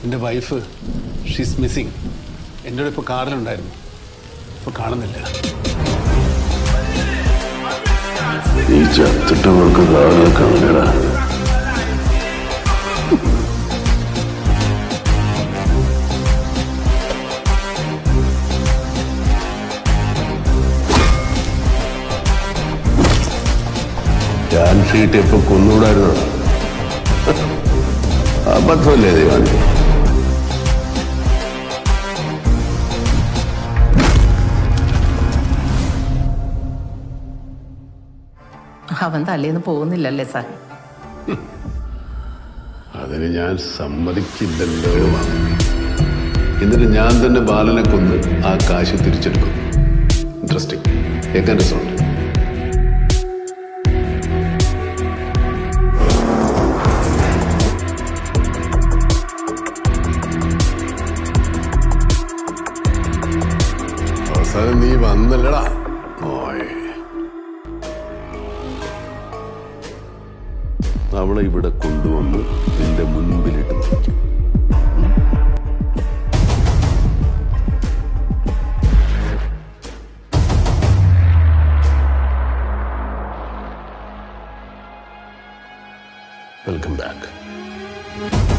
എൻ്റെ wife she's missing എൻ്റെ കൂടെ ഇപ്പോൾ കാറിലുണ്ടായിരുന്നു ഇപ്പോൾ കാണുന്നില്ല ഈ ചത്തിട്ടവർക്ക് കാറിൽ കാണില്ലടാ ചാൻസ് ഷീറ്റ് ഇപ്പൊ കൊന്നുകൂടായിരുന്നോ അബദ്ധമല്ലേ ദൈവാനി അവൻ തലേന്ന് പോകുന്നില്ലല്ലേ സാർ അതിന് ഞാൻ സമ്മതിക്കില്ലല്ലോ എന്നിട്ട് ഞാൻ തന്നെ ബാലനെ കൊന്ന് ആ കാശ് തിരിച്ചെടുക്കും ഇൻട്രസ്റ്റിംഗ് കേൾക്കാൻ രസമുണ്ട് അവസാനം നീ വന്നല്ലടാ ഓയ് അവളെ ഇവിടെ കൊണ്ടുവന്ന് നിന്റെ മുൻപിലിട്ട് നിൽക്കും വെൽക്കം ബാക്ക്